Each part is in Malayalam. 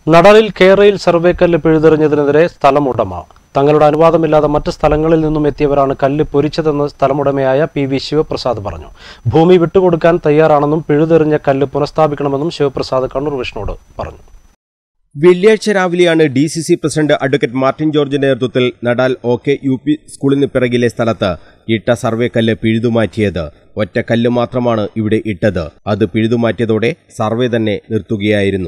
നടലിൽ കേരയിൽ സർവേ കല്ല് പിഴുതെറിഞ്ഞതിനെതിരെ സ്ഥലമുടമ തങ്ങളുടെ അനുവാദമില്ലാതെ മറ്റ് സ്ഥലങ്ങളിൽ നിന്നും എത്തിയവരാണ് കല്ല് പൊരിച്ചതെന്ന് സ്ഥലമുടമയായ പി വി ശിവപ്രസാദ് പറഞ്ഞു ഭൂമി വിട്ടുകൊടുക്കാൻ തയ്യാറാണെന്നും പിഴുതെറിഞ്ഞ കല്ല് പുനഃസ്ഥാപിക്കണമെന്നും ശിവപ്രസാദ് കണ്ണൂർ വിഷ്ണുവോട് പറഞ്ഞു വെള്ളിയാഴ്ച രാവിലെയാണ് D C C president advocate Martin ജോർജിന്റെ നേതൃത്വത്തിൽ Nadal O K U P സ്കൂളിന് പിറകിലെ സ്ഥലത്ത് ഇട്ട സർവേ കല്ല് പിഴുതുമാറ്റിയത് ഒറ്റ കല്ല് മാത്രമാണ് ഇവിടെ ഇട്ടത് അത് പിഴുതുമാറ്റിയതോടെ സർവേ തന്നെ നിർത്തുകയായിരുന്നു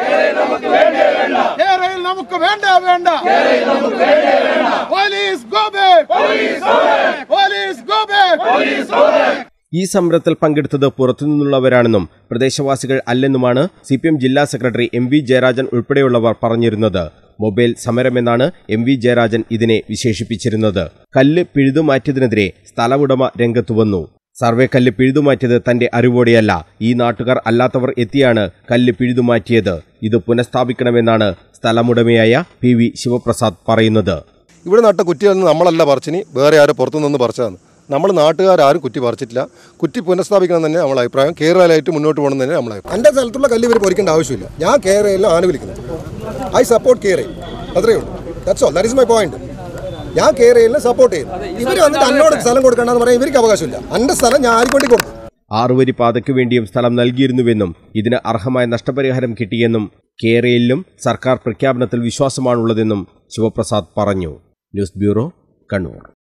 കേരളയിൽ നമുക്ക് വേണ്ട വേണ്ട police go back police go back ഈ സമരത്തിൽ പങ്കെടുത്തത് പുറത്തുനിന്നുള്ളവരാണെന്നും പ്രദേശവാസികൾ അല്ലെന്നുമാണ് സി പി എം ജില്ലാ സെക്രട്ടറി എം വി ജയരാജൻ ഉൾപ്പെടെയുള്ളവർ പറഞ്ഞിരുന്നത് മൊബൈൽ സമരമെന്നാണ് എം വി ജയരാജൻ ഇതിനെ വിശേഷിപ്പിച്ചിരുന്നത് കല്ല് പിഴുതുമാറ്റിയതിനെതിരെ സ്ഥലമുടമ രംഗത്തു വന്നു സർവേ കല്ല് പിഴുതുമാറ്റിയത് തന്റെ അറിവോടെയല്ല ഈ നാട്ടുകാർ അല്ലാത്തവർ എത്തിയാണ് കല്ല് പിഴുതുമാറ്റിയത് ഇത് പുനഃസ്ഥാപിക്കണമെന്നാണ് സ്ഥലമുടമയായ പി വി ശിവപ്രസാദ് പറയുന്നത് ഇവിടെ നട്ട കുറ്റിയൊന്നും നമ്മളല്ല പറിച്ചിനി വേറെ ആരോ പുറത്തു നിന്ന് പറിച്ചതാണ് നമ്മൾ നാട്ടുകാരും കുറ്റി പറിച്ചിട്ടില്ല കുറ്റി പുനഃസ്ഥാപിക്കണം തന്നെ നമ്മളെ അഭിപ്രായം കേരളമായിട്ട് മുന്നോട്ട് പോകണം തന്നെ നമ്മളെ അഭിപ്രായം എൻ്റെ സ്ഥലത്തുള്ള കല്ല് ഇവർ പൊരിക്കേണ്ട ആവശ്യമില്ല ഞാൻ കേരളയിൽ ആന വിളിക്കുന്നത് ഐ സപ്പോർട്ട് കേരള അത്രയേ ഉള്ളൂ that's all that is my point ഞാൻ കേരളയിലെ സപ്പോർട്ട് ചെയ്യുന്നു ഇവർ വന്നിട്ട് എന്നോട് സ്ഥലം കൊടുക്കണമെന്ന് പറയാൻ ഇവർക്ക് അവകാശമില്ല എൻ്റെ സ്ഥലം ഞാൻ ആർക്കൊണ്ടി കൊടുക്കും ആറുവരി പാതയ്ക്കു വേണ്ടിയും സ്ഥലം നൽകിയിരുന്നുവെന്നും ഇതിന് അർഹമായ നഷ്ടപരിഹാരം കിട്ടിയെന്നും കേരളയിലും സർക്കാർ പ്രഖ്യാപനത്തിൽ വിശ്വാസമാണുള്ളതെന്നും ശിവപ്രസാദ് പറഞ്ഞു ന്യൂസ് ബ്യൂറോ കണ്ണൂർ